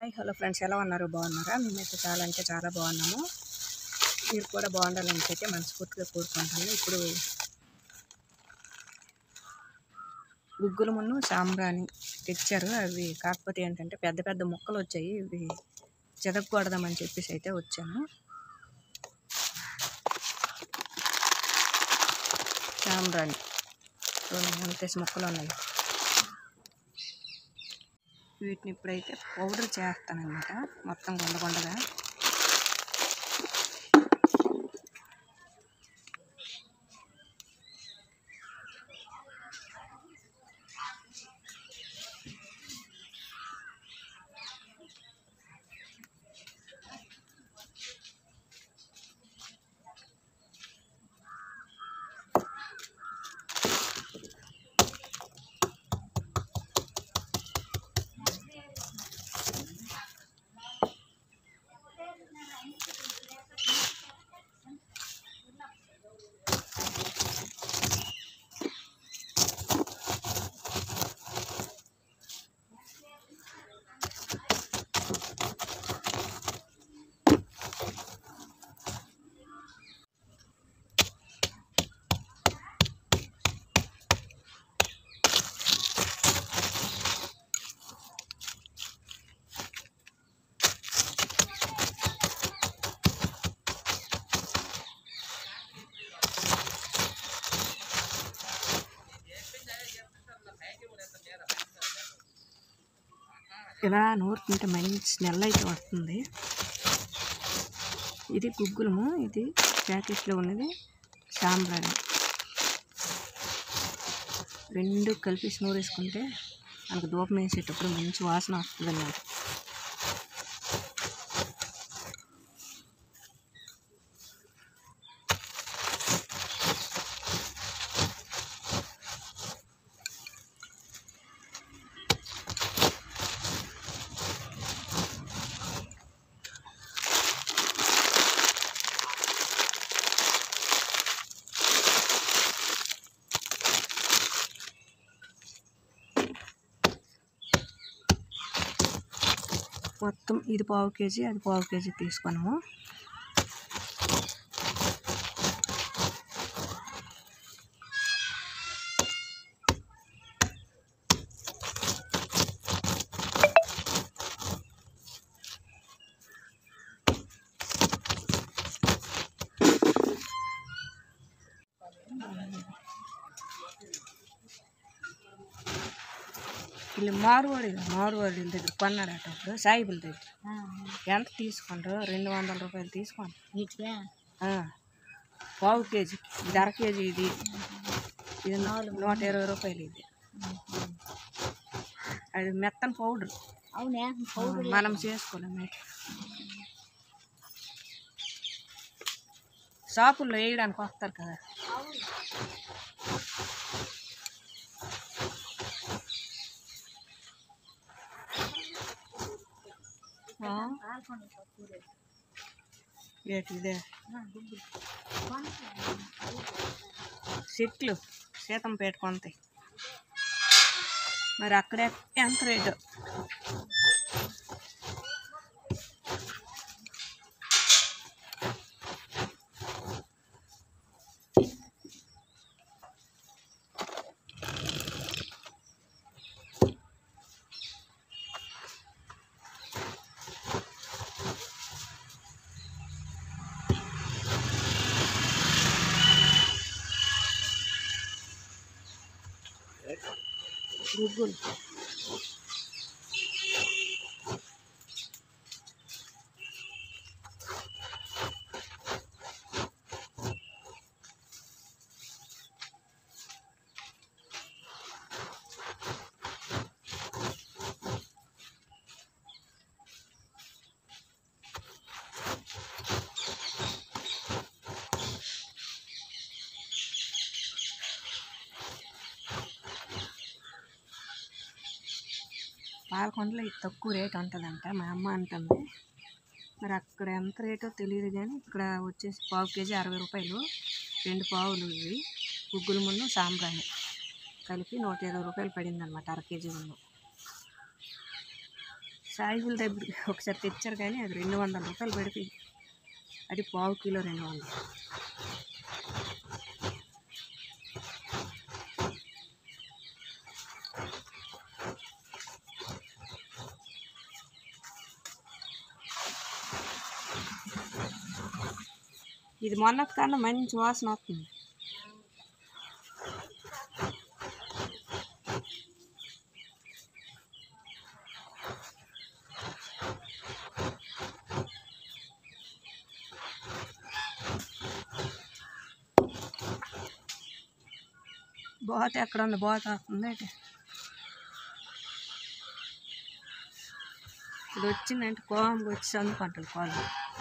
Hi hello friends ఎలా ఉన్నారు బాగున్నారా మేమైతే చాలా అంటే చాలా బాగున్నాము మీరు కూడా బాగుండాలని అయితే మనస్ఫూర్తిగా కోరుకుంటాను ఇప్పుడు గుగ్గుల మున్ను సాంబ్రాణి తెచ్చారు అవి కాకపోతే ఏంటంటే పెద్ద పెద్ద ముక్కలు వచ్చాయి ఇవి చెదగకూడదామని చెప్పేసి అయితే వచ్చాను సాంబ్రాణి చూడండి అంతేసి ముక్కలు ఉన్నాయి వీటిని ఇప్పుడైతే పౌడర్ చేస్తానన్నమాట మొత్తం కొండ కొండగా ఇలా నూరుతుంటే మంచి స్మెల్ అయితే వస్తుంది ఇది గుగ్గులము ఇది ప్యాకెట్లో ఉన్నది సాంబ్రాణి రెండు కలిపి నూరేసుకుంటే మనకు దూపం వేసేటప్పుడు మంచి వాసన వస్తుంది అన్నమాట మొత్తం ఇది పావు కేజీ అది పావు కేజీ తీసుకున్నాము వీళ్ళు మారువాడి మారువాడి దగ్గర కొన్నాడట అప్పుడు సాయిబుల దగ్గర ఎంత తీసుకుంటారు రెండు వందల రూపాయలు తీసుకోండి వీటికే ఆ, పావు కేజీ ఇది అర కేజీ ఇది ఇది నూట ఇరవై రూపాయలు ఇది అది మెత్తని పౌడర్ అవునే పౌడర్ మనం చేసుకోలేము షాపుల్లో వేయడానికి వస్తారు కదా ఆ, ఏంటి ఇదే చెట్లు సీతంపేట కొంతాయి మరి అక్కడే ఎంత రేటు గుగ్గులు పాలకొండలో ఇది తక్కువ రేట్ ఉంటుందంట మా అమ్మ అంటుంది మరి అక్కడ ఎంత రేటో తెలియదు కానీ ఇక్కడ వచ్చేసి పావు కేజీ అరవై రూపాయలు రెండు పావులు ఇవి గుగ్గుల మున్ను సాంబ్రాణి కలిపి నూట ఇరవై రూపాయలు పడింది అనమాట అర కేజీ మున్ను సాయిబుల దగ్గర ఒకసారి తెచ్చారు కానీ అది రెండు వందల రూపాయలు పడిపోయింది అది పావు కిలో రెండు వందలు ఇది మొన్నటి కన్నా మంచి వాసన వస్తుంది బోత ఎక్కడ ఉంది బోత వస్తుంది అయితే ఇది వచ్చిందంటే కోమంకి వచ్చి చదువుకుంటుంది కోళ్ళు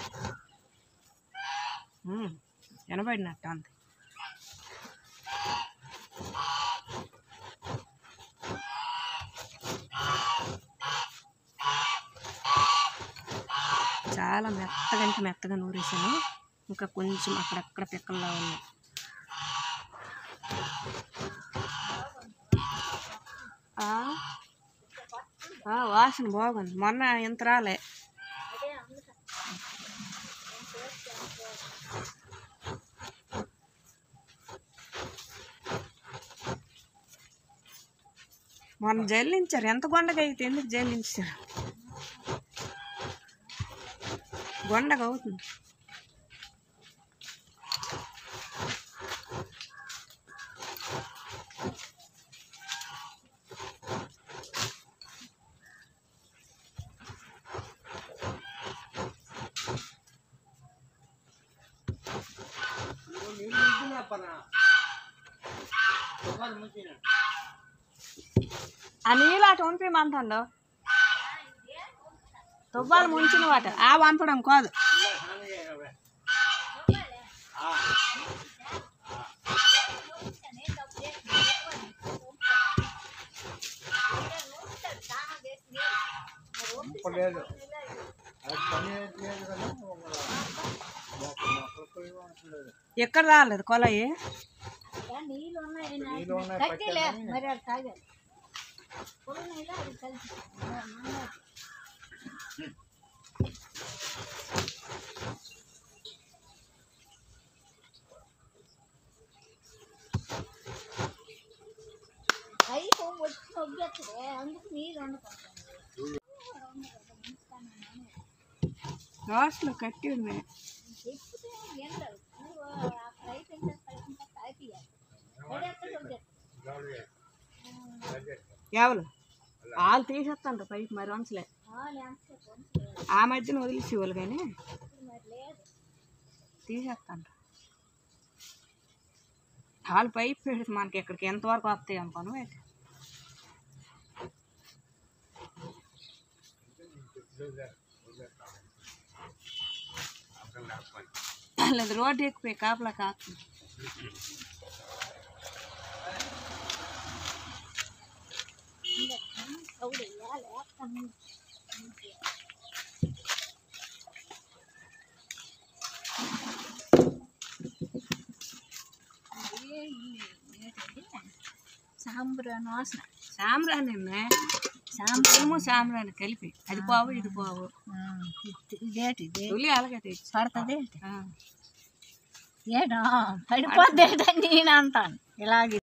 ఉమ్, వినబడినట్టు అంత చాలా మెత్తగా అంటే మెత్తగా నూరేసాను ఇంకా కొంచెం అక్కడక్కడ పిక్కల్లా ఉన్నాయి ఆ? ఆ, వాసన బాగుంది మొన్న ఇంత రాలే మొన్న జల్లించారు ఎంత గొండగా అయితే ఎందుకు జల్లించారు గొండగా అవుతుంది ఆ నీళ్ళు అటు పంపించమంటాడు తువ్వాలు ముంచిన వాట ఆ పంపడం కాదు లేదు అది పని లేదు కదా మొక్కలు లేదు ఎక్కడ రాలేదు కొలయి నీళ్ళు ఉన్నాయి పట్టాలని మరి అది తాగాలి పొలం నీళ్ళు అది కలిసి మన్నాడు అయిపో వచ్చి ఒగ్గెత్తదే అందుకు నీళ్ళు వండుకుంటాను లాస్ట్లో కట్టి ఉన్నాయి చెప్తే ఎండలు నువ్వు అక్కడ అయిపోయిన తర్వాత తాగియాలి ఎక్కడ ఒగ్గెత్తాలి ఎవరు వాళ్ళు తీసేస్తాండ్రు పైకి మరి వంచలే ఆ మధ్యన వదిలేసి వాళ్ళు కానీ మరి లేదు తీసేస్తాండ్రు వాళ్ళు పైపు పెడితే మనకి ఇక్కడికి ఎంతవరకు వస్తాయి అనుకోను ఏంటి లేదు రోడ్డు ఎక్కిపోయి కాపలా కాస్తుంది అవుడు ఇవ్వాలి వేస్తాను సాంబ్రాన్ వాసన సాంబ్రాణి సాంబ్రము సాంబ్రాణి కలిపి అది పోవు ఇది పోవు ఇదేటి ఇదే తొలి అలాగే తెచ్చి పడుతుంది ఆ. ఏటా పడిపోద్ది నేను అంటాను ఇలాగే